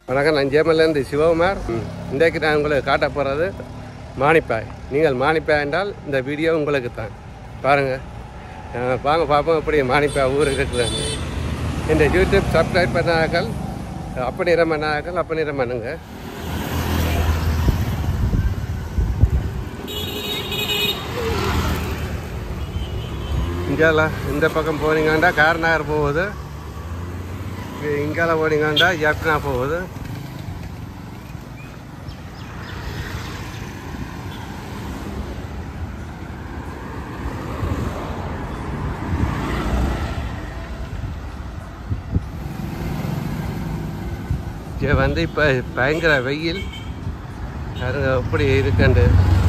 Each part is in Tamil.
வணக்கம் நான் ஜேமல்லேருந்து சிவகுமார் ம், இன்றைக்கு நான் உங்களுக்கு காட்ட போகிறது மானிப்பாய் நீங்கள் மானிப்பாய் என்றால் இந்த வீடியோ உங்களுக்கு தான் பாருங்கள் அஹ், வாங்க பார்ப்போம் எப்படி மானிப்பாய் ஊர் இருக்குது இந்த யூடியூப் சப்ஸ்கிரைப் பண்ணார்கள் அப்படி நிறம் பண்ணார்கள் அப்படி நிறம் பண்ணுங்க இங்கேல இந்த பக்கம் போனீங்கன்னா கார் நகர் போகுது இங்க- இங்கால போனீங்கன்னா ஜப்னா போகுது இங்கே வந்து இப்போ பயங்கர வெயில் பாருங்க எப்படி இருக்குண்டு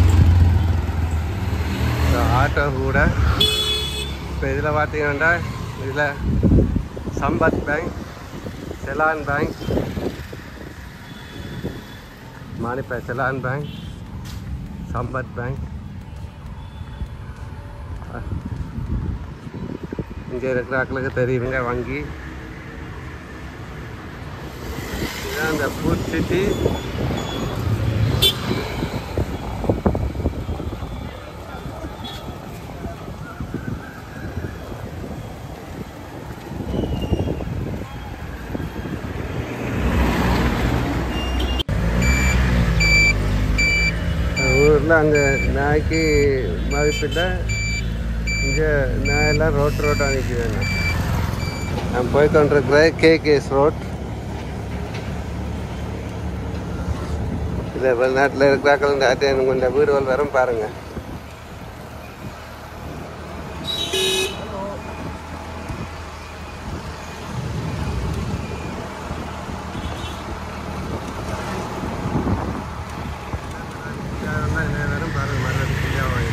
இந்த ஆட்டோ கூட இப்போ இதில் பார்த்தீங்கன்னா இதில் Sampath bank Seylan bank Manipay Seylan bank Sampath bank இங்கே இருக்கிறாக்களுக்கு தெரியுங்க வங்கி இதுதான் இந்த ஃபுட் சிட்டி ஊரில் அங்கே நாய்க்கு மதிப்பில்லை இங்கே நான் எல்லாம் ரோட் ரோட்டாக நிற்கிறேன் நான் போய் கொண்டிருக்கிற கேகேஎஸ் ரோட் இதில் வெளிநாட்டில் இருக்கிறாக்கள் இந்த ஆட்டையன் கொண்ட வீடுகள் வரும் பாருங்கள் வரும் பாருங்கள் மறுபடியும்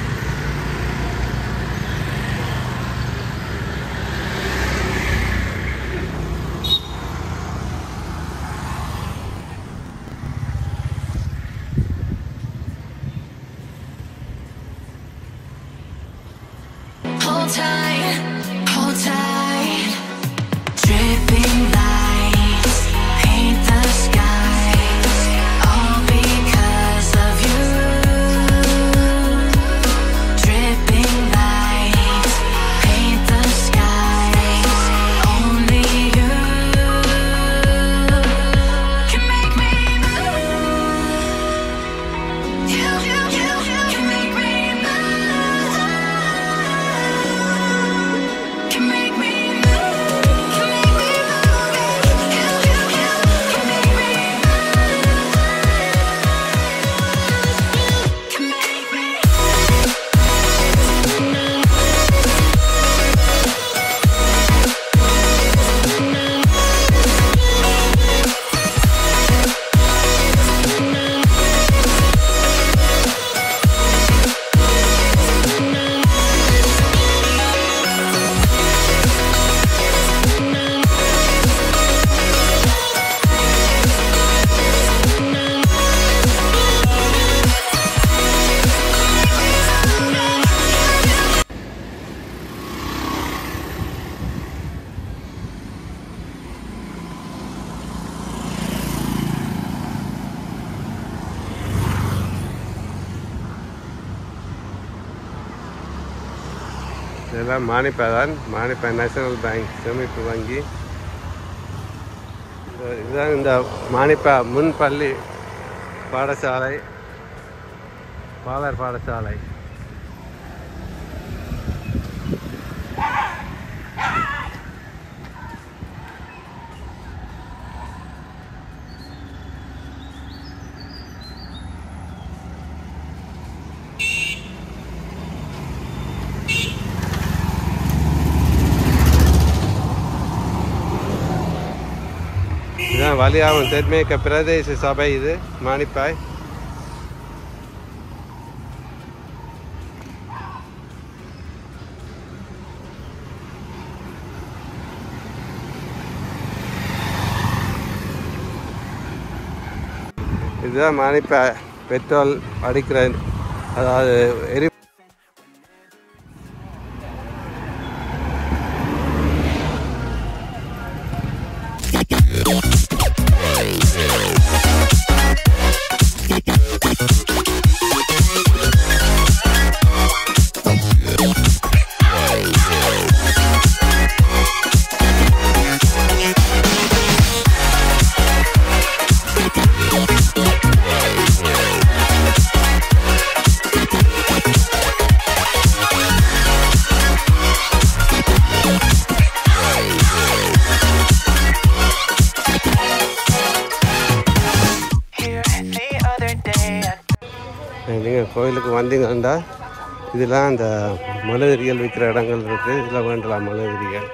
Hold tight, hold tight. Dripping lights paint the skies, all because of you. Dripping lights paint the skies, only you can make me move. You, you, you can make me move. Can make me move. Can make me move. You, you, you can make me move. Can make me. இதெல்லாம் மானிப்பா தான் மானிப்பா நேஷனல் பேங்க் சேமிப்பு வங்கி இந்த- இதுதான் இந்த மானிப்பா முன்பள்ளி பாடசாலை பாலர் பாடசாலை இதுதான் வலியாகும் தென்மேற்க பிரதேச சபை இது மானிப்பாய் இதுதான் மானிப்பாய் பெட்ரோல் அடிக்கிற அதாவது எரி Can கோயிலுக்கு வந்தீங்கன்னா இதெல்லாம் அந்த மலையறிகள் விற்கிற இடங்கள் இருக்குது இதில் வேண்டலாம் மலையறிகள்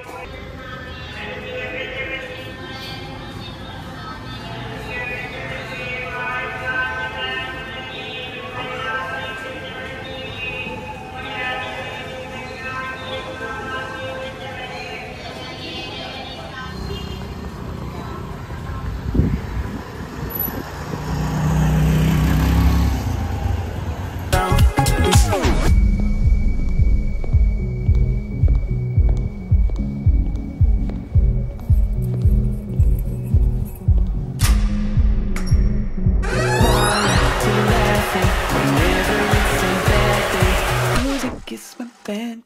Music is my band.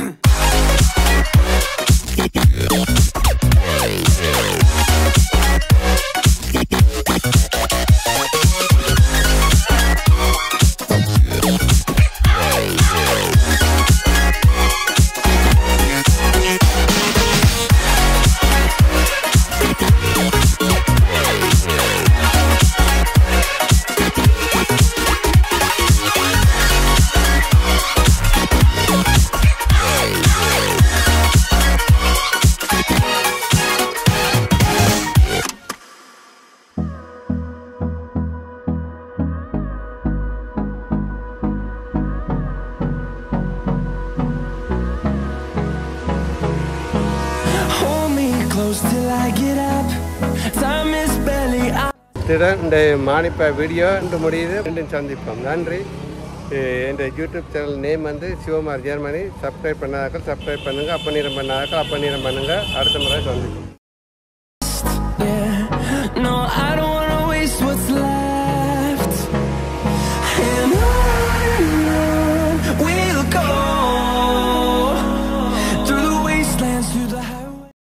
Hold me close till I get up. Time is barely up. இத்துடன் இந்த மானிப்பா வீடியோ இன்று முடியுது மீண்டும் சந்திப்போம் நன்றி அஹ் என்ற யூடியூப் சேனல் நேம் வந்து சிவகுமார் ஜெர்மனி சப்ஸ்கிரைப் பண்ணாதாக்கள் சப்ஸ்கிரைப் பண்ணுங்கள் அப்ப நீரம் பண்ணாதாக்கள் அப்ப நீரம் பண்ணுங்கள் அடுத்த முறை சந்திப்போம்